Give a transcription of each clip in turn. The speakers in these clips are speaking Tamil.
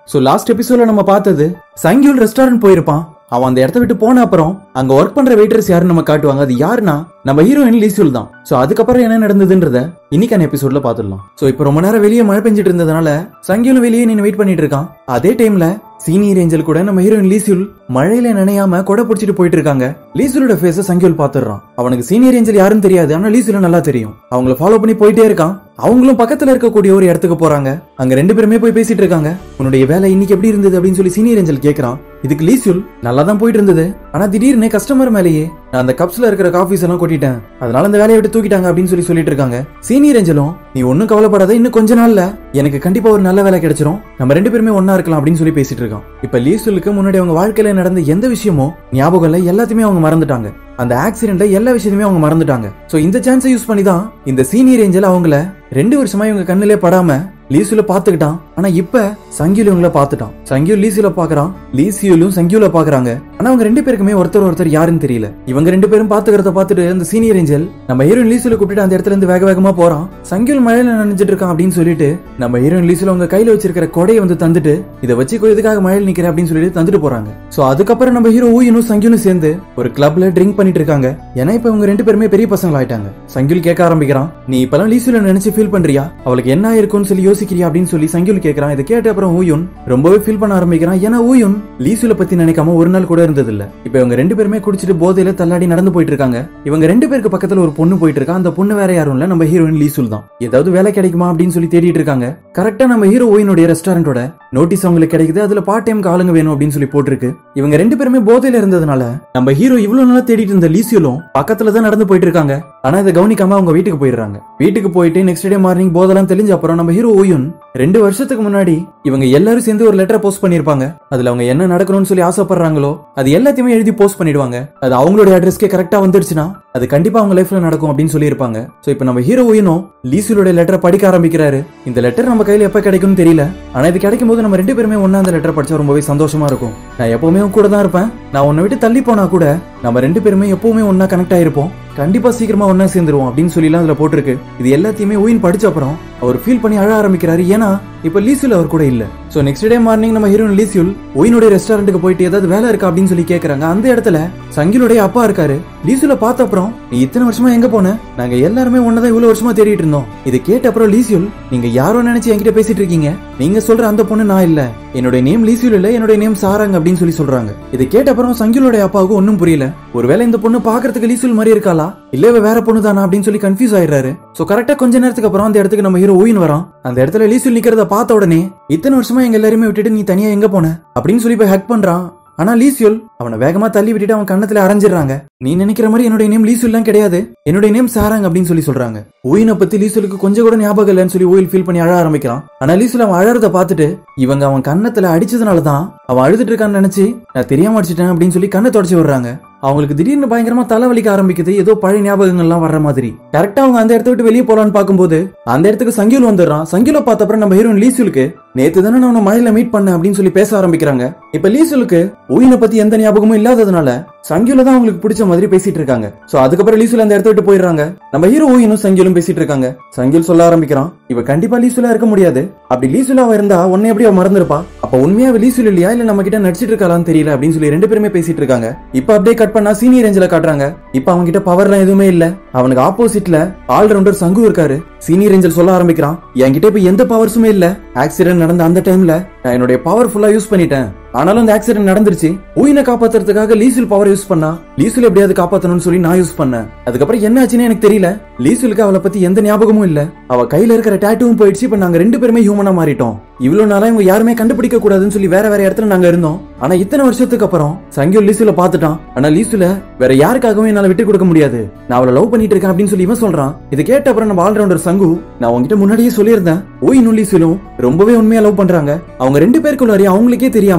சோ லாஸ்ட் எபிசோட்ல நம்ம பார்த்தது சங்கியூல் ரெஸ்டாரண்ட் போயிருப்பான் அவன் அந்த இடத்த விட்டு போன அப்புறம் அங்க ஒர்க் பண்ற வெயிட்டர்ஸ் யாருன்னு நம்ம காட்டுவாங்க அது யாருன்னா நம்ம ஹீரோயின் லீசூல் தான் சோ அதுக்கப்புறம் என்ன நடந்ததுன்றத இன்னைக்கான எபிசோட்ல பாத்துடலாம் சோ இப்போ ரொம்ப நேரம் வெளியே மழை பெஞ்சிட்டு இருந்ததுனால சங்கியூலும் வெளியே நின்று வெயிட் பண்ணிட்டு இருக்கான் அதே டைம்ல சீனியர் ஏஞ்சல் கூட நம்ம ஹீரோயின் லீசூல் மழையில நனையாம கொடை பிடிச்சிட்டு போயிட்டு இருக்காங்க லீசூலோட ஃபேஸ சங்கியூல் பாத்துறான் அவனுக்கு சீனியர் ஏஞ்சல் யாருன்னு தெரியாது ஆனா லீசூல நல்லா தெரியும் அவங்கள ஃபாலோ பண்ணி போயிட்டே இருக்கான் அவங்களும் பக்கத்துல இருக்கக்கூடிய ஒரு இடத்துக்கு போறாங்க அங்க ரெண்டு பேருமே போய் பேசிட்டு இருக்காங்க உன்னுடைய வேலை இன்னைக்கு எப்படி இருந்தது அப்படின்னு சொல்லி சீனியர் ஏஞ்சல் கேக்குறான் இதுக்கு லீசூல் நல்லா தான் போயிட்டு இருந்தது ஆனா திடீர்னு கஸ்டமர் மேலேயே நான் அந்த கப்ஸ்ல இருக்கிற காஃபிஸ் எல்லாம் கொட்டிட்டேன் அதனால அந்த வேலையை விட்டு தூக்கிட்டாங்க அப்படின்னு சொல்லி சொல்லிட்டு இருக்காங்க சீனியர் ஏஞ்சலும் நீ ஒன்னும் கவலைப்படாத இன்னும் கொஞ்ச நாள்ல எனக்கு கண்டிப்பா ஒரு நல்ல வேலை கிடைச்சிரும் நம்ம ரெண்டு பேருமே ஒன்னா இருக்கலாம் அப்படின்னு சொல்லி பேசிட்டு இருக்கான் இப்ப லீசூலுக்கு முன்னாடி அவங்க வாழ்க்கையில நடந்த எந்த விஷயமோ ஞாபகம் இல்ல எல்லாத்தையுமே அவங்க மறந்துட்டாங்க அந்த ஆக்சிடென்ட்ல எல்லா விஷயத்தையுமே அவங்க மறந்துட்டாங்க சோ இந்த சான்ஸை யூஸ் பண்ணி தான் இந்த சீனியர் ஏஞ்சல் அவங்கள ரெண்டு வருஷமா இவங்க கண்ணிலே படாம லீசுல பாத்துக்கிட்டான் ஆனா இப்ப சங்கியூல் இவங்கள பாத்துட்டான் சங்கியூல் லீசியூல பாக்குறான் லீசியூலும் சங்கியூல பாக்குறாங்க ஆனா அவங்க ரெண்டு பேருக்குமே ஒருத்தர் ஒருத்தர் யாருன்னு தெரியல இவங்க ரெண்டு பேரும் பாத்துக்கிறத பார்த்துட்டு அந்த சீனியர் ஏஞ்சல் நம்ம ஹீரோயின் லீசுல கூப்பிட்டு அந்த இடத்துல இருந்து வேக வேகமா போறான் சங்கியூல் மழையில நனைஞ்சிட்டு இருக்கான் அப்படின்னு சொல்லிட்டு நம்ம ஹீரோயின் லீசுல அவங்க கையில வச்சிருக்கிற கொடையை வந்து தந்துட்டு இதை வச்சு எதுக்காக மழையில் நிக்கிறேன் அப்படின்னு சொல்லிட்டு தந்துட்டு போறாங்க சோ அதுக்கப்புறம் நம்ம ஹீரோ ஊயனும் சங்கியூலும் சேர்ந்து ஒரு கிளப்ல ட்ரிங்க் பண்ணிட்டு இருக்காங்க ஏன்னா இப்ப இவங்க ரெண்டு பேருமே பெரிய பசங்க ஆயிட்டாங்க சங்கியூல் கேட்க ஆரம்பிக்கிறான் நீ இப்பெல்லாம் லீசுல நினைச்சு ஃபீல் பண்றியா அவளுக்கு என்ன இருக்கும்னு சொல்லி யோசிக்கிறியா அப்படின்னு சொல்லி சங்கியூல் கேக்குறான் இதை கேட்ட அப்புறம் ஊயுன் ரொம்பவே ஃபீல் பண்ண ஆரம்பிக்கிறான் ஏன்னா ஊயுன் லீசுல பத்தி நினைக்காம ஒரு நாள் கூட இருந்தது இல்ல இப்ப இவங்க ரெண்டு பேருமே குடிச்சிட்டு போதையில தள்ளாடி நடந்து போயிட்டு இருக்காங்க இவங்க ரெண்டு பேருக்கு பக்கத்துல ஒரு பொண்ணு போயிட்டு இருக்கா அந்த பொண்ணு வேற யாரும் இல்ல நம்ம ஹீரோயின் லீசுல் தான் ஏதாவது வேலை கிடைக்குமா அப்படின்னு சொல்லி தேடிட்டு இருக்காங்க கரெக்டா நம்ம ஹீரோ ஓயினுடைய ரெஸ்டாரண்டோட நோட்டீஸ் அவங்களுக்கு கிடைக்குது அதுல பார்ட் டைம் ஆளுங்க வேணும் அப்படின்னு சொல்லி போட்டிருக்கு இவங்க ரெண்டு பேருமே போதையில இருந்ததுனால நம்ம ஹீரோ இவ்வளவு நாளா தேடிட்டு இருந்த லீசியூலும் பக்கத்துல தான் நடந்து போயிட்டு இருக்காங்க ஆனா இதை கவனிக்காம அவங்க வீட்டுக்கு போயிடுறாங்க வீட்டுக்கு போயிட்டு நெக்ஸ்ட் டே மார்னிங் போதெல்லாம் தெளிஞ்ச அப்புறம் நம்ம ஹீரோ ஓயுன் ரெண்டு வருஷத்துக்கு முன்னாடி இவங்க எல்லாரும் சேர்ந்து ஒரு லெட்டரை போஸ்ட் பண்ணிருப்பாங்க அதுல அவங்க என்ன நடக்கணும்னு சொல்லி ஆசைப்படுறாங்களோ அது எல்லாத்தையுமே எழுதி போஸ்ட் பண்ணிடுவாங்க அது அவங்களுடைய அட்ரஸ்க்கே கரெக்டா வந்துருச்சுன்னா அது கண்டிப்பா அவங்க லைஃப்ல நடக்கும் அப்படின்னு சொல்லியிருப்பாங்க சோ இப்போ நம்ம ஹீரோ ஓயினும் லீசுலோட லெட்டரை படிக்க ஆரம்பிக்கிறாரு இந்த லெட்டர் நம்ம கையில எப்ப கிடைக்கும்னு தெரியல ஆனா இது கிடைக்கும் போது நம்ம ரெண்டு பேருமே ஒண்ணா அந்த லெட்டர் படிச்சா ரொம்பவே சந்தோஷமா இருக்கும் நான் எப்பவுமே உன் கூட தான் இருப்பேன் நான் உன்னை விட்டு தள்ளி போனா கூட நம்ம ரெண்டு பேருமே எப்பவுமே ஒண்ணா கனெக்ட் ஆயிருப்போம் கண்டிப்பா சீக்கிரமா ஒண்ணா சேர்ந்துருவோம் அப்படின்னு சொல்லிலாம் அதுல போட்டிருக்கு இது எல்லாத்தையுமே ஊயின் படிச்ச அப்புறம் அவர் ஃபீல் பண்ணி அழ ஆரம்பிக்கிறாரு ஏன்னா இப்ப லீசுல் அவர் கூட இல்ல சோ நெக்ஸ்ட் டே மார்னிங் நம்ம ஹீரோயின் லீசியுல் ஒயினுடைய ரெஸ்டாரண்ட்டுக்கு போயிட்டு ஏதாவது வேலை இருக்கா அப்படின்னு சொல்லி கேக்குறாங்க அந்த இடத்துல சங்கிலுடைய அப்பா இருக்காரு லீசுல பார்த்த அப்புறம் நீ இத்தனை வருஷமா எங்க போன நாங்க எல்லாருமே ஒன்னதான் இவ்வளவு வருஷமா தேடிட்டு இருந்தோம் இது கேட்ட அப்புறம் லீசியுல் நீங்க யாரோ நினைச்சு என்கிட்ட பேசிட்டு இருக்கீங்க நீங்க சொல்ற அந்த பொண்ணு நான் இல்ல என்னுடைய நேம் லீசியுல் இல்ல என்னுடைய நேம் சாராங் அப்படின்னு சொல்லி சொல்றாங்க இது கேட்ட அப்புறம் சங்கிலுடைய அப்பாவுக்கு ஒன்னும் புரியல ஒருவேளை இந்த பொண்ணு பாக்குறதுக்கு லீசியுல் மாதிரி இருக்காளா இல்ல இவ வேற பொண்ணு தானா அப்படின்னு சொல்லி கன்ஃபியூஸ் ஆயிடுறாரு சோ கரெக்டா கொஞ்ச நேரத்துக்கு அப்புறம் அந்த இடத்துக்கு நம்ம ஹீரோ ஓயின் வரான் அந்த இடத்துல லீசியுல் நிக்கிறத பார்த்த உடனே இத்தனை வருஷமா எங்க எல்லாருமே விட்டுட்டு நீ தனியா எங்க போன அப்படின்னு சொல்லி போய் ஹக் பண்றான் ஆனா லீசியுல் அவனை வேகமா தள்ளி விட்டுட்டு அவன் கண்ணத்துல அரைஞ்சிடுறாங்க நீ நினைக்கிற மாதிரி என்னுடைய நேம் லீசுல்லாம் கிடையாது என்னுடைய நேம் சாராங் அப்படின்னு சொல்லி சொல்றாங்க ஓயினை பத்தி லீசுலுக்கு கொஞ்சம் கூட ஞாபகம் இல்லைன்னு சொல்லி ஓயில் ஃபீல் பண்ணி அழ ஆரம்பிக்கிறான் ஆனா லீசுல் அவன் அழறத பார்த்துட்டு இவங்க அவன் கண்ணத்துல அடிச்சதுனால தான் அவன் அழுதுட்டு இருக்கான்னு நினைச்சு நான் தெரியாம அடிச்சிட்டேன் அப்படின்னு சொல்லி கண்ணை தொடச்சு விடுறாங்க அவங்களுக்கு திடீர்னு பயங்கரமா தலைவலிக்க ஆரம்பிக்குது ஏதோ பழைய ஞாபகங்கள்லாம் வர்ற மாதிரி கரெக்டா அவங்க அந்த இடத்த விட்டு வெளியே போலான்னு பார்க்கும்போது அந்த இடத்துக்கு சங்கியூல் வந்துடுறான் சங்கியூல பார்த்த அப்புறம் நம்ம ஹீரோயின் லீசுலுக்கு நேத்து தானே நான் உன்னை மழையில மீட் பண்ணேன் அப்படின்னு சொல்லி பேச ஆரம்பிக்கிறாங்க இப்ப லீசுலுக்கு ஓயினை பத்தி எந்த ஞாபகமும் இல்லாததுனால சங்கியூல தான் அவங்களுக்கு பிடிச்ச மாதிரி பேசிட்டு இருக்காங்க சோ அதுக்கப்புறம் லீசுல அந்த இடத்த விட்டு போயிடுறாங்க நம்ம ஹீரோ ஓயினும் சங்கியூலும் பேசிட்டு இருக்காங்க சங்கியூல் சொல்ல ஆரம்பிக்கிறான் இவ கண்டிப்பா லீசுலா இருக்க முடியாது அப்படி லீசுலா அவ இருந்தா உன்னை எப்படி அவ மறந்துருப்பா அப்ப உண்மையா அவ லீசுல இல்லையா இல்ல நம்ம கிட்ட நடிச்சிட்டு இருக்காளான்னு தெரியல அப்படின்னு சொல்லி ரெண்டு பேருமே பேசிட்டு இருக்காங்க இப்ப அப்படியே கட் பண்ணா சீனியர் ரேஞ்சில காட்டுறாங்க இப்ப அவங்க கிட்ட பவர்லாம் எதுவுமே இல்ல அவனுக்கு ஆப்போசிட்ல ஆல்ரவுண்டர் சங்கு இருக்காரு சீனியர் ரேஞ்சல் சொல்ல ஆரம்பிக்கிறான் என்கிட்ட இப்ப எந்த பவர்ஸுமே இல்ல ஆக்சிடென்ட் நடந்த அந்த டைம்ல நான் என்னுடைய பவர் ஃபுல்லா யூஸ் பண்ணிட்டேன் ஆனாலும் அந்த ஆக்சிடென்ட் நடந்துருச்சு ஊயினை காப்பாத்துறதுக்காக லீசுல் பவர் யூஸ் பண்ணா லீசுல் எப்படியாவது காப்பாத்தணும்னு சொல்லி நான் யூஸ் பண்ணேன் அதுக்கப்புறம் என்ன ஆச்சுன்னு எனக்கு தெரியல லீசுலுக்கு அவளை பத்தி எந்த ஞாபகமும் இல்ல அவ கையில இருக்கிற டேட்டுவும் போயிடுச்சு இப்ப நாங்க ரெண்டு பேருமே ஹியூமனா மாறிட்டோம் இவ்வளவு நாளா இவங்க யாருமே கண்டுபிடிக்க கூடாதுன்னு சொல்லி வேற வேற இடத்துல நாங்க இருந்தோம் ஆனா இத்தனை வருஷத்துக்கு அப்புறம் சங்கியூல் லீசுல பாத்துட்டான் ஆனா லீசுல வேற யாருக்காகவும் என்னால விட்டு கொடுக்க முடியாது நான் அவளை லவ் பண்ணிட்டு இருக்கேன் அப்படின்னு சொல்லி இவன் சொல்றான் இது கேட்ட அப்புறம் நம்ம ஆல்ரவுண்டர் சங்கு நான் உங்ககிட்ட முன்னாடியே சொல்லியிருந்தேன் ஓய் நுள்ளீசிலும் ரொம்பவே உண்மையா லவ் பண்றாங்க அவங்க ரெண்டு பேருக்குள்ளாரி அவங்களுக்கே தெரியாம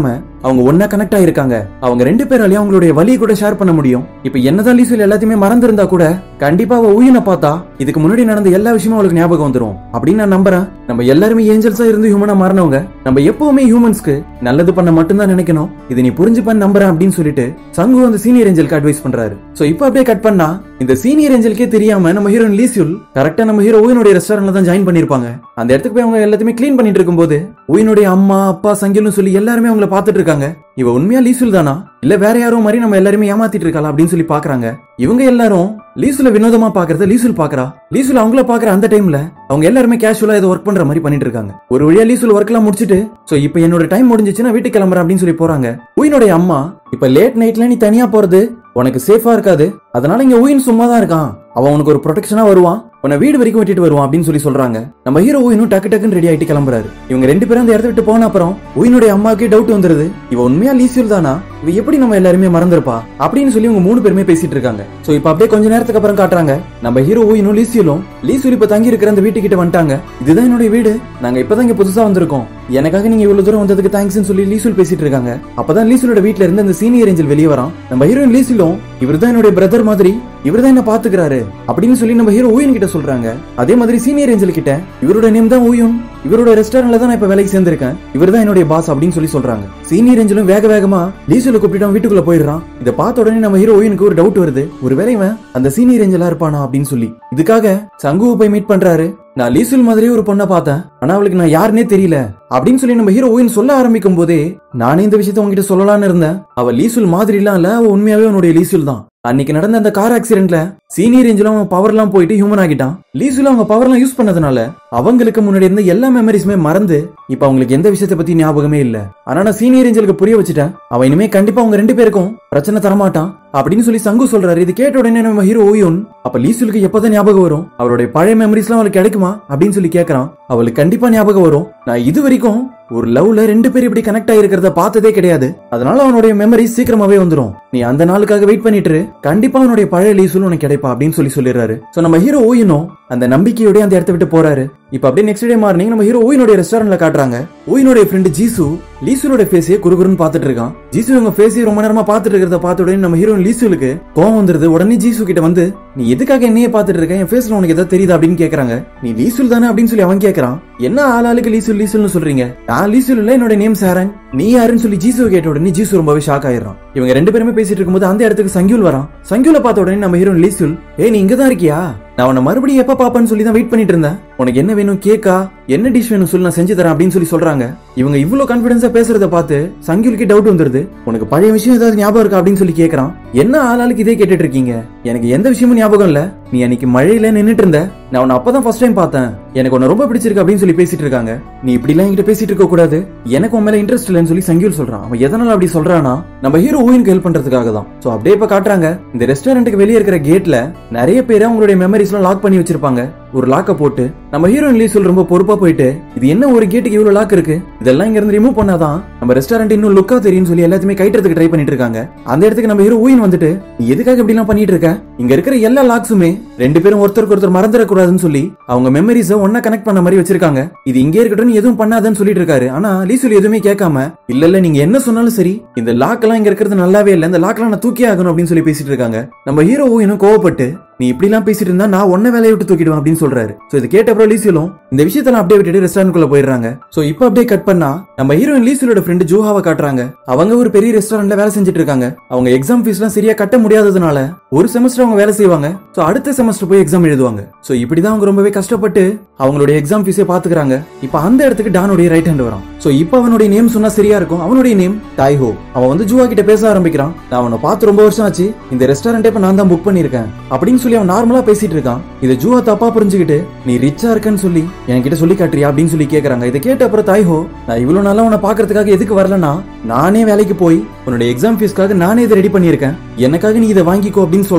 அவங்க ஒன்னா கனெக்ட் ஆயிருக்காங்க அவங்க ரெண்டு பேராலையும் அவங்களுடைய வலியை கூட ஷேர் பண்ண முடியும் இப்ப என்னதான் லீசுல் எல்லாத்தையுமே மறந்திருந்தா கூட கண்டிப்பா அவ ஊயினை பார்த்தா இதுக்கு முன்னாடி நடந்த எல்லா விஷயமும் அவளுக்கு ஞாபகம் வந்துரும் அப்படின்னு நான் நம்புறேன் நம்ம எல்லாருமே ஏஞ்சல்ஸா இருந்து ஹியூமனா மாறினவங்க நம்ம எப்பவுமே ஹியூமன்ஸ்க்கு நல்லது பண்ண மட்டும்தான் நினைக்கணும் இது நீ புரிஞ்சுப்பன்னு நம்புறேன் அப்படின்னு சொல்லிட்டு சங்கு அந்த சீனியர் ஏஞ்சலுக்கு அட்வைஸ் பண்றாரு சோ இப்போ அப்படியே கட் பண்ணா இந்த சீனியர் ஏஞ்சலுக்கே தெரியாம நம்ம ஹீரோயின் லீசியுல் கரெக்டா நம்ம ஹீரோ ஊயினுடைய ரெஸ்டாரண்ட்ல தான் ஜாயின் பண்ணிருப்பாங்க அந்த இடத்துக்கு போய் அவங்க எல்லாத்தையுமே க்ளீன் பண்ணிட்டு இருக்கும்போது ஊயினுடைய அம்மா அப்பா சங்கில்னு சொல்லி எல்லாருமே அவங்கள பாத்துட்டு இருக்காங்க இவ உண்மையா லீசுல் தானா இல்ல வேற யாரோ மாதிரி நம்ம எல்லாருமே ஏமாத்திட்டு இருக்காளா அப்படின்னு சொல்லி பாக்குறாங்க இவங்க எல்லாரும் லீசுல வினோதமா பாக்குறத லீசுல் பாக்குறா லீசுல் அவங்கள பாக்குற அந்த டைம்ல அவங்க எல்லாருமே கேஷுவலா ஏதோ ஒர்க் பண்ற மாதிரி பண்ணிட்டு இருக்காங்க ஒரு வழியா லீசுல் ஒர்க் எல்லாம் முடிச்சிட்டு சோ இப்போ என்னோட டைம் முடிஞ்சிச்சு நான் வீட்டுக்கு கிளம்புறேன் அப்படின்னு சொல்லி போறாங்க உயினுடைய அம்மா இப்ப லேட் நைட்ல நீ தனியா போறது உனக்கு சேஃபா இருக்காது அதனால இங்க உயின் சும்மா தான் இருக்கான் அவன் உனக்கு ஒரு ப்ரொடெக்ஷனா வருவான் உன்னை வீடு வரைக்கும் விட்டுட்டு வருவான் அப்படின்னு சொல்லி சொல்றாங்க நம்ம ஹீரோ உயினும் டக்கு டக்குன்னு ரெடி ஆயிட்டு கிளம்புறாரு இவங்க ரெண்டு பேரும் அந்த இடத்த விட்டு போன அப்புறம் உயினுடைய அம்மாவுக்கே டவுட் வந்துருது இவ உண்மையா லீசியல் தானா இவ எப்படி நம்ம எல்லாருமே மறந்துருப்பா அப்படின்னு சொல்லி இவங்க மூணு பேருமே பேசிட்டு இருக்காங்க சோ இப்ப அப்படியே கொஞ்ச நேரத்துக்கு அப்புறம் காட்டுறாங்க நம்ம ஹீரோ உயினும் லீசியலும் லீசியல் இப்ப தங்கி இருக்கிற அந்த வீட்டுக்கிட்ட வந்துட்டாங்க இதுதான் என்னுடைய வீடு நாங்க இப்பதான் இங்க புதுசா வந்திருக்கோம் எனக்காக நீங்க இவ்வளவு தூரம் வந்ததுக்கு தேங்க்ஸ்னு சொல்லி லீசுல் பேசிட்டு இருக்காங்க அப்பதான் லீசுலோட வீட்ல இருந்து அந்த சீனியர் ஏஞ்சல் வெளியே வரான் நம்ம ஹீரோயின் லீசிலும் இவர்தான் என்னுடைய பிரதர் மாதிரி இவர்தான் என்ன பாத்துக்கிறாரு அப்படின்னு சொல்லி நம்ம ஹீரோ ஊயன் கிட்ட சொல்றாங்க அதே மாதிரி சீனியர் ஏஞ்சல் கிட்ட இவரோட நேம் தான் ஊயன் இவரோட ரெஸ்டாரண்ட்ல தான் நான் இப்ப வேலைக்கு சேர்ந்திருக்கேன் இவர் தான் என்னுடைய பாஸ் அப்படின்னு சொல்லி சொல்றாங்க சீனியர் ஏஞ்சலும் வேக வேகமா லீசுல கூப்பிட்டு அவன் வீட்டுக்குள்ள போயிடுறான் இதை பார்த்த உடனே நம்ம ஹீரோ ஊயனுக்கு ஒரு டவுட் வருது ஒருவேளை இவன் அந்த சீனியர் ஏஞ்சலா இருப்பானா அப்படின்னு சொல்லி இதுக்காக சங்குவை போய் மீட் பண்றாரு நான் லீசுல் மாதிரியே ஒரு பொண்ணை பார்த்தேன் ஆனா அவளுக்கு நான் யாருன்னே தெரியல அப்படின்னு சொல்லி நம்ம ஹீரோ ஊயின் சொல்ல ஆரம்பிக்கும் போதே நானே இந்த விஷயத்த உங்ககிட்ட சொல்லலாம்னு இருந்தேன் அவ லீசுல் மாதிரி எல்லாம் இல்ல அவ உண்மையாவே உன்னுடைய லீசுல் தான் அன்னைக்கு நடந்த அந்த கார் ஆக்சிடென்ட்ல சீனியர் ஏஞ்சலும் அவன் பவர் எல்லாம் போயிட்டு ஹியூமன் ஆகிட்டான் லீசுல அவங்க பவர் எல்லாம் யூஸ் பண்ணதுனால அவங்களுக்கு முன்னாடி இருந்த எல்லா மெமரிஸுமே மறந்து இப்ப அவங்களுக்கு எந்த விஷயத்தை பத்தி ஞாபகமே இல்ல ஆனா நான் சீனியர் ஏஞ்சலுக்கு புரிய வச்சுட்டேன் அவன் இனிமே கண்டிப்பா அவங்க ரெண்டு பேருக்கும் பிரச்சனை தரமாட்டான் அப்படின்னு சொல்லி சங்கு சொல்றாரு இது கேட்ட உடனே நம்ம ஹீரோ ஓயோன் அப்ப லீசுலுக்கு எப்பதான் ஞாபகம் வரும் அவருடைய பழைய மெமரிஸ் எல்லாம் அவளுக்கு கிடைக்குமா அப்படின்னு சொல்லி கேக்குறான் அவளுக்கு கண்டிப்பா ஞாபகம் வரும் நான் இது வரைக்கும் ஒரு லவ்ல ரெண்டு பேர் இப்படி கனெக்ட் ஆயிருக்கிறத பார்த்ததே கிடையாது அதனால அவனுடைய மெமரி சீக்கிரமாவே வந்துரும் நீ அந்த நாளுக்காக வெயிட் பண்ணிட்டு இரு. கண்டிப்பா அவனுடைய பழைய லீசுல் உனக்கு கிடைப்பா அப்படின்னு சொல்லி சொல்லிடுறாரு சோ நம்ம ஹீரோ ஓயினும் அந்த நம்பிக்கையோட அந்த இடத்த விட்டு போறாரு இப்ப அப்படியே நெக்ஸ்ட் டே மார்னிங் நம்ம ஹீரோ ஓயினுடைய ரெஸ்டாரண்ட்ல காட்டுறாங்க ஓயினுடைய ஃப்ரெண்டு ஜீசு லீசுலோட ஃபேஸையே குறுகுறுன்னு பாத்துட்டு இருக்கான் ஜீசு இவங்க ஃபேஸையே ரொம்ப நேரமா பாத்துட்டு இருக்கிறத பார்த்த உடனே நம்ம ஹீரோயின் லீசுலுக்கு கோவம் வந்துருது உடனே ஜீசு கிட்ட வந்து நீ எதுக்காக என்னையே பாத்துட்டு இருக்க என் ஃபேஸ்ல உனக்கு ஏதாவது தெரியுதா அப்படின்னு கேக்குறாங்க நீ லீசுல் தானே அப்படின்னு சொல்லி அவன் கேக்குறான் என்ன ஆளாளுக்கு லீசுல் லீசுல்னு சொல்றீங்க நான் லீசுல் இல்ல என்னோட நேம் சாரன் நீ யாருன்னு சொல்லி ஜீசு கேட்ட உடனே ஜீசு ரொம்பவே ஷாக் ஆயிடுறான் இவங்க ரெண்டு பேருமே பேசிட்டு இருக்கும்போது அந்த இடத்துக்கு சங்கியூல் வரான் சங்கியூல பார்த்த உடனே நம்ம ஹீரோயின் லீசுல் ஏ நீ இங்க தான் இருக்கியா நான் உன்னை மறுபடியும் எப்ப பாப்பேன்னு சொல்லி தான் வெயிட் பண்ணிட்டு இருந்தேன் உனக்கு என்ன வேணும் கேக்கா என்ன டிஷ் வேணும் சொல்லி நான் செஞ்சு தரேன் அப்படின்னு சொல்லி சொல்றாங்க இவங்க இவ்வளவு கான்பிடன்ஸா பேசுறத பார்த்து சங்கிலுக்கு டவுட் வந்துருது உனக்கு பழைய விஷயம் ஏதாவது ஞாபகம் இருக்கா அப்படின்னு சொல்லி கேக்குறான் என்ன ஆளாளுக்கு இதே கேட்டுட்டு இருக்கீங்க எனக்கு எந்த விஷயமும் ஞாபகம் இல்ல நீ அன்னைக்கு மழையில நின்னுட்டு இருந்த நான் உன்னை அப்பதான் ஃபர்ஸ்ட் டைம் பார்த்தேன் எனக்கு உன்னை ரொம்ப பிடிச்சிருக்கு அப்படின்னு சொல்லி பேசிட்டு இருக்காங்க நீ இப்படி எல்லாம் என்கிட்ட பேசிட்டு இருக்க கூடாது எனக்கு உன் மேல இன்ட்ரெஸ்ட் இல்லைன்னு சொல்லி சங்கியூல் சொல்றான் அவன் எதனால அப்படி சொல்றானா நம்ம ஹீரோ ஊயினுக்கு ஹெல்ப் பண்றதுக்காக தான் சோ அப்படியே இப்ப காட்டுறாங்க இந்த ரெஸ்டாரண்ட்டுக்கு வெளியே இருக்கிற கேட்ல நிறைய பேர் அவங்களுடைய மெமரிஸ் எல்லாம் லாக் பண்ணி வச்சிருப்பாங்க ஒரு லாக்க போட்டு நம்ம ஹீரோயின் லீசல் ரொம்ப பொறுப்பா போயிட்டு இது என்ன ஒரு கேட்டுக்கு இவ்வளவு லாக் இருக்கு இதெல்லாம் இங்க இருந்து ரிமூவ் பண்ணாதான் நம்ம ரெஸ்டாரண்ட் இன்னும் லுக்கா தெரியும் சொல்லி எல்லாத்தையுமே கைட்டுறதுக்கு ட்ரை பண்ணிட்டு இருக்காங்க அந்த இடத்துக்கு நம்ம ஹீரோ ஊயின் வந்துட்டு நீ எதுக்காக இப்படி எல்லாம் பண்ணிட்டு இருக்க இங்க இருக்கிற எல்லா லாக்ஸுமே ரெண்டு பேரும் ஒருத்தருக்கு ஒருத்தர் மறந்துடக்கூடாதுன்னு சொல்லி அவங்க மெமரிஸ ஒன்னா கனெக்ட் பண்ண மாதிரி வச்சிருக்காங்க இது இங்கே இருக்கட்டும் நீ எதுவும் பண்ணாதன்னு சொல்லிட்டு இருக்காரு ஆனா லீசுல் எதுவுமே கேட்காம இல்ல இல்ல நீங்க என்ன சொன்னாலும் சரி இந்த லாக் எல்லாம் இங்க இருக்கிறது நல்லாவே இல்ல இந்த லாக் எல்லாம் நான் தூக்கி ஆகணும் அப்படின்னு சொல்லி பேசிட்டு இருக்காங்க நம்ம ஹீரோ இன்னும் கோவப்பட்டு நீ இப்படி எல்லாம் பேசிட்டு இருந்தா நான் உன்ன வேலையை விட்டு தூக்கிடுவேன் அப்படின்னு சொல்றாரு சோ இது கேட்ட அப்புறம் லீசிலும் இந்த விஷயத்தெல்லாம் அப்படியே விட்டுட்டு ரெஸ்டாரண்ட் குள்ள போயிடுறாங்க சோ இப்போ அப்படியே கட் பண்ணா நம்ம ஹீரோயின் லீசிலோட ஃப்ரெண்டு ஜூஹாவை காட்டுறாங்க அவங்க ஒரு பெரிய ரெஸ்டாரண்ட்ல வேலை செஞ்சுட்டு இருக்காங்க அவங்க எக்ஸாம் ஃபீஸ் எல்லாம் சரியா கட்ட முடியாததுனால ஒரு செமஸ்டர் அவங்க வேலை செய்வாங்க சோ அடுத்த செமஸ்டர் போய் எக்ஸாம் எழுதுவாங்க சோ இப்படிதான் அவங்க ரொம்பவே கஷ்டப்பட்டு அவங்களுடைய எக்ஸாம் ஃபீஸே பாத்துக்கிறாங்க இப்போ அந்த இடத்துக்கு டானுடைய ரைட் ஹேண்ட் வரான் சோ இப்போ அவனுடைய நேம் சொன்னா சரியா இருக்கும் அவனுடைய நேம் டாய்ஹோ அவன் வந்து ஜூவா கிட்ட பேச ஆரம்பிக்கிறான் நான் அவனை பார்த்து ரொம்ப வருஷம் ஆச்சு இந்த ரெஸ்டாரண்ட்டே இப்ப நான் தான் புக் பண்ணிருக்கேன் அப்படின்னு சொல்லி அவன் நார்மலா பேசிட்டு இருக்கான் இதை ஜூவா தப்பா புரிஞ்சுக்கிட்டு நீ ரிச்சா இருக்கன்னு சொல்லி என்கிட்ட சொல்லி காட்டுறியா அப்படின்னு சொல்லி கேக்குறாங்க இதை கேட்ட அப்புறம் தாய்ஹோ நான் இவ்வளவு நாளா உன்னை பாக்குறதுக்காக எதுக்கு வரலனா நானே வேலைக்கு போய் உன்னோட எக்ஸாம் ஃபீஸ்க்காக நானே இதை ரெடி பண்ணியிருக்கேன் எனக்காக நீ இதை வாங்கிக்கோ அப்படின்னு சொல்றான்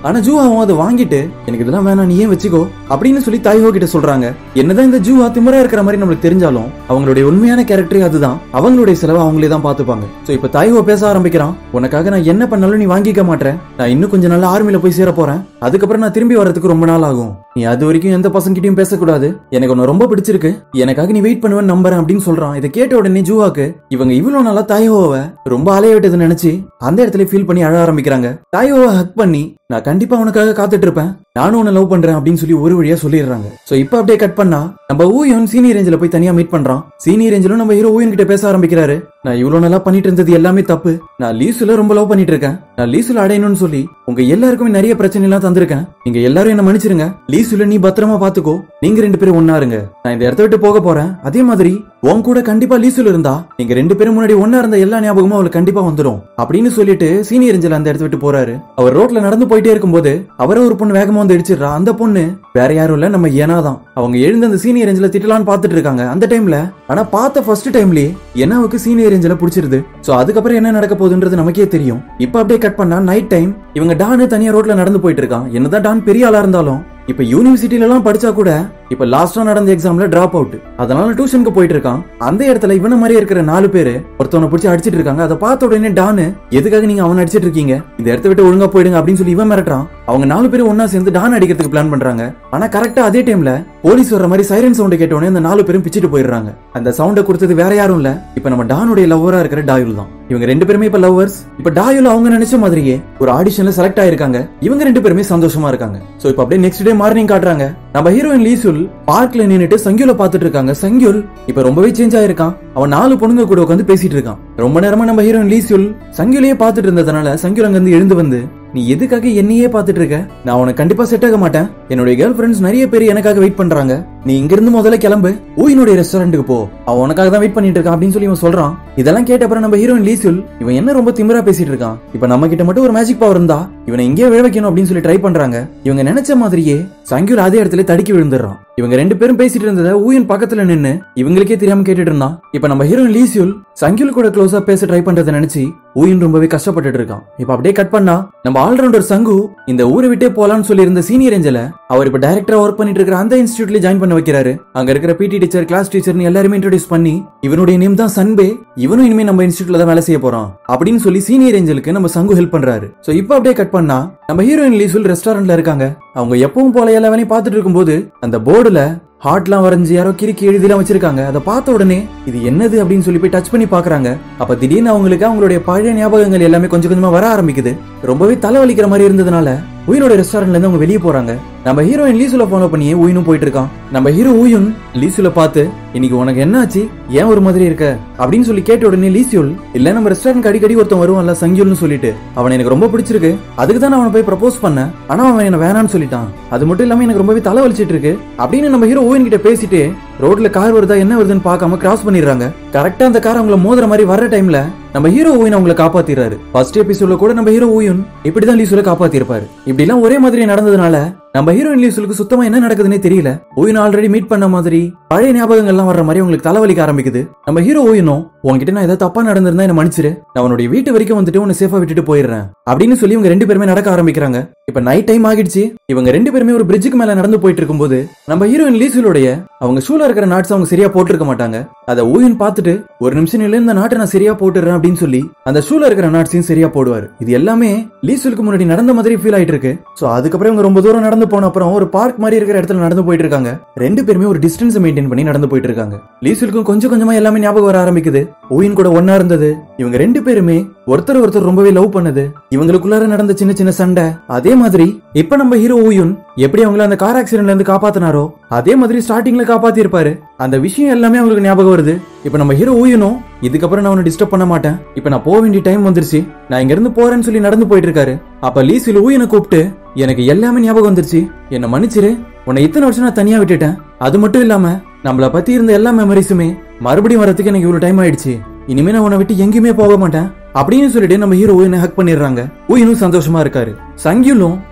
ஆனா ஜூஹாவும் அதை வாங்கிட்டு எனக்கு இதெல்லாம் வேணாம் நீ ஏன் வச்சுக்கோ அப்படின்னு சொல்லி தாய்ஹோ கிட்ட சொல்றாங்க என்னதான் இந்த ஜூஹா திமிரா இருக்கிற மாதிரி நம்மளுக்கு தெரிஞ்சாலும் அவங்களுடைய உண்மையான கேரக்டரே அதுதான் அவங்களுடைய செலவை அவங்களே தான் பாத்துப்பாங்க சோ இப்ப தாய்ஹோ பேச ஆரம்பிக்கிறான் உனக்காக நான் என்ன பண்ணாலும் நீ வாங்கிக்க மாட்டேன் நான் இன்னும் கொஞ்ச நாள் ஆர்மில போய் சேர போறேன் அதுக்கப்புறம் நான் திரும்பி வர்றதுக்கு ரொம்ப நாள் ஆகும் நீ அது வரைக்கும் எந்த பசங்கிட்டயும் பேசக்கூடாது எனக்கு உன்னை ரொம்ப பிடிச்சிருக்கு எனக்காக நீ வெயிட் பண்ணுவேன்னு நம்புறேன் அப்படின்னு சொல்றான் இதை கேட்ட உடனே ஜூஹாக்கு இவங்க இவ்வளவு நாளா தாய்ஹோவை ரொம்ப அலைய விட்டது நினைச்சு அந்த இடத்துல ஃபீல் பண்ணி அழ ஆரம்பிக்கிறாங்க தாய்ஹோவை ஹக் பண்ணி நான் கண்டிப்பா உனக்காக காத்துட்டு இருப்பேன் நானும் உன்னை லவ் பண்றேன் அப்படின்னு சொல்லி ஒரு வழியா சொல்லிடுறாங்க சோ இப்போ அப்படியே கட் பண்ணா நம்ம ஊயன் சீனியர் ரேஞ்சில போய் தனியா மீட் பண்றான் சீனியர் ரேஞ்சிலும் நம்ம ஹீரோ ஊயன் கிட்ட பேச ஆரம்பிக்கிறாரு நான் இவ்வளவு நல்லா பண்ணிட்டு இருந்தது எல்லாமே தப்பு நான் லீசுல ரொம்ப லவ் பண்ணிட்டு இருக்கேன் நான் லீசுல அடையணும்னு சொல்லி உங்க எல்லாருக்குமே நிறைய பிரச்சனை எல்லாம் தந்திருக்கேன் நீங்க எல்லாரும் என்ன மன்னிச்சிருங்க லீசுல நீ பத்திரமா பாத்துக்கோ நீங்க ரெண்டு பேரும் ஒன்னா இருங்க நான் இந்த இடத்த விட்டு போக போறேன் அதே மாதிரி உன் கூட கண்டிப்பா லீசுல இருந்தா நீங்க ரெண்டு பேரும் முன்னாடி ஒன்னா இருந்த எல்லா ஞாபகமும் அவளுக்கு கண்டிப்பா வந்துடும் அப்படின்னு சொல்லிட்டு சீனியர் ரேஞ்சில அந்த இடத்த விட்டு போறாரு அவர் ரோட்ல நடந்து போயிட்டே இருக்கும்போது அவரை ஒரு பொண்ணு வேகமா வந்து இடிச்சிடுறா அந்த பொண்ணு வேற யாரும் இல்ல நம்ம ஏனா தான் அவங்க எழுந்து அந்த சீனியர் ரேஞ்சில திட்டலாம்னு பாத்துட்டு இருக்காங்க அந்த டைம்ல ஆனா பார்த்த ஃபர்ஸ்ட் டைம்லயே என்னாவுக்கு சீனியர் ரேஞ்சில பிடிச்சிருது சோ அதுக்கப்புறம் என்ன நடக்க போகுதுன்றது நமக்கே தெரியும் இப்ப அப்படியே கட் பண்ணா நைட் டைம் இவங்க டானு தனியா ரோட்ல நடந்து போயிட்டு இருக்கான் என்னதான் டான் பெரிய ஆளா இருந்தாலும் இப்ப யூனிவர்சிட்டில எல்லாம் படிச்சா கூட இப்ப லாஸ்டா நடந்த எக்ஸாம்ல டிராப் அவுட் அதனால டியூஷனுக்கு போயிட்டு இருக்கான் அந்த இடத்துல இவன மாதிரி இருக்கிற நாலு பேரு ஒருத்தவனை பிடிச்சி அடிச்சிட்டு இருக்காங்க அதை பார்த்த உடனே டானு எதுக்காக நீங்க அவனை அடிச்சிட்டு இருக்கீங்க இந்த இடத்த விட்டு ஒழுங்கா போயிடுங்க அப்படின்னு சொல்லி இவன் மிரட்டுறான் அவங்க நாலு பேரும் ஒன்னா சேர்ந்து டான் அடிக்கிறதுக்கு பிளான் பண்றாங்க ஆனா கரெக்டா அதே டைம்ல போலீஸ் வர்ற மாதிரி சைரன் சவுண்ட் கேட்ட உடனே அந்த நாலு பேரும் பிச்சிட்டு போயிடுறாங்க அந்த சவுண்ட கொடுத்தது வேற யாரும் இல்ல இப்ப நம்ம டானுடைய லவ்வரா இருக்கிற டாயுல் தான் இவங்க ரெண்டு பேருமே இப்ப லவ்வர்ஸ் இப்ப டாயுல் அவங்க நினைச்ச மாதிரியே ஒரு ஆடிஷன்ல செலக்ட் ஆயிருக்காங்க இவங்க ரெண்டு பேருமே சந்தோஷமா இருக்காங்க சோ இப்ப அப்படியே நெக்ஸ்ட் டே மார்னிங் காட்டுறாங்க நம்ம ஹீரோயின் லீசுல் பார்க்ல நின்னுட்டு சங்கியூல பாத்துட்டு இருக்காங்க சங்கியூல் இப்ப ரொம்பவே சேஞ்ச் ஆயிருக்கான் அவன் நாலு பொண்ணுங்க கூட உட்காந்து பேசிட்டு இருக்கான் ரொம்ப நேரமா நம்ம ஹீரோயின் லீசுல் சங்கியூலையே பாத்துட்டு இருந்ததுனால சங்கியூல் அங்க இருந்து எழுந்து வந்து நீ எதுக்காக என்னையே பாத்துட்டு இருக்க நான் உனக்கு கண்டிப்பா செட் ஆக மாட்டேன் என்னுடைய கேர்ள் ஃபிரெண்ட்ஸ் நிறைய பேர் எனக்காக வெயிட் பண்றாங்க நீ இங்க இருந்து முதல்ல கிளம்பு ஊயினுடைய ரெஸ்டாரண்ட்டுக்கு போ அவன் உனக்காக தான் வெயிட் பண்ணிட்டு இருக்கான் அப்படின்னு சொல்லி இவன் சொல்றான் இதெல்லாம் கேட்ட அப்புறம் நம்ம ஹீரோயின் லீசுல் இவன் என்ன ரொம்ப திமிரா பேசிட்டு இருக்கான் இப்ப நம்ம கிட்ட மட்டும் ஒரு மேஜிக் பவர் இருந்தா இவனை இங்கே விழ வைக்கணும் அப்படின்னு சொல்லி ட்ரை பண்றாங்க இவங்க நினைச்ச மாதிரியே சங்கியூல் அதே இடத்துல தடுக்கி விழுந்துடுறான் இவங்க ரெண்டு பேரும் பேசிட்டு இருந்ததை ஊயன் பக்கத்துல நின்னு இவங்களுக்கே தெரியாம கேட்டுட்டு இருந்தான் இப்ப நம்ம ஹீரோயின் லீசியுல் சங்கியூல் கூட க்ளோஸா பேச ட்ரை பண்றதை நினைச்சு ஊயன் ரொம்பவே கஷ்டப்பட்டுட்டு இருக்கான் இப்ப அப்படியே கட் பண்ணா நம்ம ஆல்ரவுண்டர் சங்கு இந்த ஊரை விட்டே போலாம்னு சொல்லி இருந்த சீனியர் ஏஞ்சல அவர் இப்ப டைரக்டரா ஒர்க் பண்ணிட்டு இருக்கிற அந்த இன்ஸ்டியூட்ல ஜாயின் பண்ண வைக்கிறாரு அங்க இருக்கிற பிடி டீச்சர் கிளாஸ் டீச்சர்னு எல்லாருமே இன்ட்ரோடியூஸ் பண்ணி இவனுடைய நேம் தான் சன்பே இவனும் இனிமே நம்ம இன்ஸ்டியூட்ல தான் வேலை செய்ய போறான் அப்படின்னு சொல்லி சீனியர் ஏஞ்சலுக்கு நம்ம சங்கு ஹெல்ப் பண்றாரு சோ இப்போ அப்படியே கட் பண்ணா நம்ம ஹீரோயின் லீசுல் ரெஸ்டாரண்ட்ல இருக்காங்க அவங்க எப்பவும் போல எல்லா வேலையும் பார்த்துட்டு இருக்கும்போது அந்த போர்டுல ஹார்ட்லாம் வரைஞ்சு யாரோ கிறுக்கி எழுதிலாம் வச்சிருக்காங்க அதை பார்த்த உடனே இது என்னது அப்படின்னு சொல்லி போய் டச் பண்ணி பாக்குறாங்க அப்ப திடீர்னு அவங்களுக்கு அவங்களுடைய பழைய ஞாபகங்கள் எல்லாமே கொஞ்சம் கொஞ்சமா வர ஆரம்பிக்குது ரொம்பவே தலைவலிக்கிற மாதிரி இருந்ததுனால உயினோட ரெஸ்டாரண்ட்ல இருந்து அவங்க வெளியே போறாங்க நம்ம ஹீரோயின் லீசுல ஃபாலோ பண்ணியே உயினும் போயிட்டு இருக்கான் நம்ம ஹீரோ உயுன் லீசுல பார்த்து இன்னைக்கு உனக்கு என்ன ஆச்சு ஏன் ஒரு மாதிரி இருக்க அப்படின்னு சொல்லி கேட்ட உடனே லீசியுல் இல்ல நம்ம ரெஸ்டாரண்ட் அடிக்கடி ஒருத்தன் வருவான்ல சங்கியுல்னு சொல்லிட்டு அவனை எனக்கு ரொம்ப பிடிச்சிருக்கு அதுக்கு தான் நான் அவனை போய் ப்ரப்போஸ் பண்ணேன் ஆனா அவன் என்ன வேணாம்னு சொல்லிட்டான் அது மட்டும் இல்லாம எனக்கு ரொம்பவே தலை வலிச்சிட்டு இருக்கு அப்படின்னு நம்ம ஹீரோ ஓயின் கிட்ட பேசிட்டு ரோட்ல கார் வருதா என்ன வருதுன்னு பார்க்காம கிராஸ் பண்ணிடுறாங்க கரெக்டா அந்த கார் அவங்கள மோதுற மாதிரி வர்ற டைம்ல நம்ம ஹீரோ ஓயின் அவங்கள காப்பாத்திடுறாரு ஃபர்ஸ்ட் எபிசோட்ல கூட நம்ம ஹீரோ ஓயின் இப்படிதான் லீசுல காப்பாத்திருப்பாரு இப்படி எல்லாம் ஒரே மாதிரி நடந்ததுனால நம்ம ஹீரோயின் லீசுலுக்கு சுத்தமா என்ன நடக்குதுன்னே தெரியல ஓயின் ஆல்ரெடி மீட் பண்ண மாதிரி பழைய ஞாபகங்கள்லாம் வர்ற மாதிரி உங்களுக்கு தலைவலிக்க ஆரம்பிக்குது நம்ம ஹீரோ ஓயினும் உங்ககிட்ட நான் ஏதாவது தப்பா நடந்திருந்தா என்ன மன்னிச்சிரு நான் உன்னுடைய வீட்டு வரைக்கும் வந்துட்டு உன்னை சேஃபா விட்டுட்டு போயிடுறேன் அப்படின்னு சொல்லி இவங்க ரெண்டு பேருமே நடக்க ஆரம்பிக்கிறாங்க இப்ப நைட் டைம் ஆகிடுச்சு இவங்க ரெண்டு பேருமே ஒரு பிரிட்ஜுக்கு மேல நடந்து போயிட்டு இருக்கும்போது நம்ம ஹீரோயின் லீசுலுடைய அவங்க ஷூல இருக்கிற நாட்ஸ் அவங்க சரியா போட்டிருக்க மாட்டாங்க அதை ஊயின் பார்த்துட்டு ஒரு நிமிஷம் நிலை இந்த நாட்டை நான் சரியா போட்டுறேன் அப்படின்னு சொல்லி அந்த ஷூல இருக்கிற நாட்ஸையும் சரியா போடுவார் இது எல்லாமே லீசுலுக்கு முன்னாடி நடந்த மாதிரி ஃபீல் ஆயிட்டு இருக்கு சோ அதுக்கப்புறம் இவங்க ரொம்ப தூரம் நடந்து போன அப்புறம் ஒரு பார்க் மாதிரி இருக்கிற இடத்துல நடந்து போயிட்டு இருக்காங்க ரெண்டு பேருமே ஒரு டிஸ்டன்ஸ் மெயின்டைன் பண்ணி நடந்து போயிட்டு இருக்காங்க லீசுலுக்கும் கொஞ்சம் கொஞ்சமா எல்லாமே ஞாபகம் வர ஆரம்பிக்குது ஊயின் கூட ஒன்னா இருந்தது இவங்க ரெண்டு பேருமே ஒருத்தர் ஒருத்தர் ரொம்பவே லவ் பண்ணது இவங்களுக்குள்ளார நடந்த சின்ன சின்ன சண்டை அதே மாதிரி இப்ப நம்ம ஹீரோ ஊயுன் எப்படி அவங்கள அந்த கார் ஆக்சிடென்ட்ல இருந்து காப்பாத்தினாரோ அதே மாதிரி ஸ்டார்டிங்ல காப்பாத்தி இருப்பாரு அந்த விஷயம் எல்லாமே அவங்களுக்கு ஞாபகம் வருது இப்ப நம்ம ஹீரோ ஊயனும் இதுக்கப்புறம் நான் உன்னை டிஸ்டர்ப் பண்ண மாட்டேன் இப்ப நான் போக வேண்டிய டைம் வந்துருச்சு நான் இங்க இருந்து போறேன்னு சொல்லி நடந்து போயிட்டு இருக்காரு அப்ப லீசில் ஊயனை கூப்பிட்டு எனக்கு எல்லாமே ஞாபகம் வந்துருச்சு என்ன மன்னிச்சிரு உன்னை இத்தனை வருஷம் நான் தனியா விட்டுட்டேன் அது மட்டும் இல்லாம நம்மள பத்தி இருந்த எல்லா மெமரிஸுமே மறுபடியும் வரதுக்கு எனக்கு இவ்வளவு டைம் ஆயிடுச்சு இனிமே நான் உன்னை விட்டு எங்கேயுமே போக மாட்டேன் அப்படின்னு சொல்லிட்டு நம்ம ஹீரோ ஊயினை ஹக் பண்ணிடுறாங்க ஊயினும் சந்தோஷமா இருக்காரு சங்கியுலும்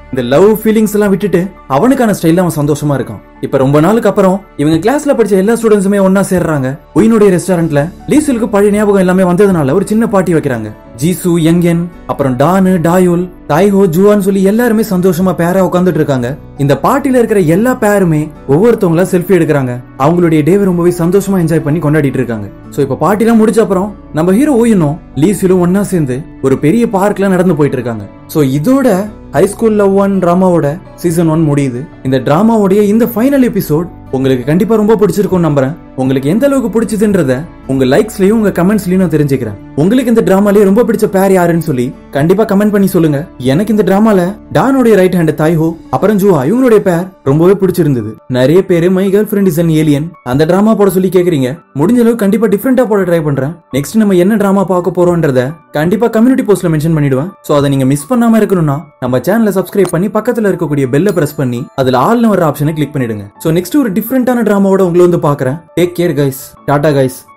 இந்த லவ் ஃபீலிங்ஸ் எல்லாம் விட்டுட்டு அவனுக்கான ஸ்டைல்ல அவன் சந்தோஷமா இருக்கான் இப்ப ரொம்ப நாளுக்கு அப்புறம் இவங்க கிளாஸ்ல படிச்ச எல்லா ஸ்டூடெண்ட்ஸுமே ஒன்னா சேர்றாங்க உயினுடைய ரெஸ்டாரண்ட்ல லீசுலுக்கு பழைய ஞாபகம் எல்லாமே வந்ததுனால ஒரு சின்ன பார்ட்டி வைக்கிறாங்க ஜீசு யங்கன் அப்புறம் டானு டாயுல் தாய்ஹோ ஜுவான்னு சொல்லி எல்லாருமே சந்தோஷமா பேரா உட்காந்துட்டு இருக்காங்க இந்த பார்ட்டில இருக்கிற எல்லா பேருமே ஒவ்வொருத்தவங்களா செல்ஃபி எடுக்கிறாங்க அவங்களுடைய டேவை ரொம்பவே சந்தோஷமா என்ஜாய் பண்ணி கொண்டாடிட்டு இருக்காங்க சோ இப்ப பார்ட்டிலாம் முடிச்ச அப்புறம் நம்ம ஹீரோ ஓயினும் லீசிலும் ஒன்னா சேர்ந்து ஒரு பெரிய பார்க்ல நடந்து போயிட்டு இருக்காங்க சோ இதோட ஹை ஸ்கூல் லவ் ஒன் டிராமாவோட சீசன் ஒன் முடியுது இந்த டிராமாவோடைய இந்த ஃபைனல் எபிசோட் உங்களுக்கு கண்டிப்பா ரொம்ப பிடிச்சிருக்கும் நம்புறேன் உங்களுக்கு எந்த அளவுக்கு பிடிச்சதுன்றத உங்க லைக்ஸ்லயும் உங்க கமெண்ட்ஸ்லயும் நான் தெரிஞ்சுக்கிறேன் உங்களுக்கு இந்த டிராமாலயே ரொம்ப பிடிச்ச பேர் யாருன்னு சொல்லி கண்டிப்பா கமெண்ட் பண்ணி சொல்லுங்க எனக்கு இந்த டிராமால டானோடைய ரைட் ஹேண்ட் தாய்ஹோ அப்புறம் ஜுவா இவங்களுடைய பேர் ரொம்பவே பிடிச்சிருந்தது நிறைய பேரு my girlfriend is an alien அந்த டிராமா போட சொல்லி கேக்குறீங்க முடிஞ்ச அளவுக்கு கண்டிப்பா டிஃப்ரெண்டா போட ட்ரை பண்றேன் நெக்ஸ்ட் நம்ம என்ன டிராமா பார்க்க போறோம்ன்றத கண்டிப்பா கம்யூனிட்டி போஸ்ட்ல மென்ஷன் பண்ணிடுவேன் சோ அதை நீங்க மிஸ் பண்ணாம இருக்கணும்னா நம்ம சேனலை சப்ஸ்கிரைப் பண்ணி பக்கத்துல இருக்கக்கூடிய பெல்ல பிரஸ் பண்ணி அதுல ஆல்னு வர ஆப்ஷனை கிளிக் பண்ணிடுங்க சோ நெக்ஸ்ட் ஒரு டிஃப்ரெண்டான டிராமாவோட உங்களை வந்து பாக்குறேன் take care guys tata guys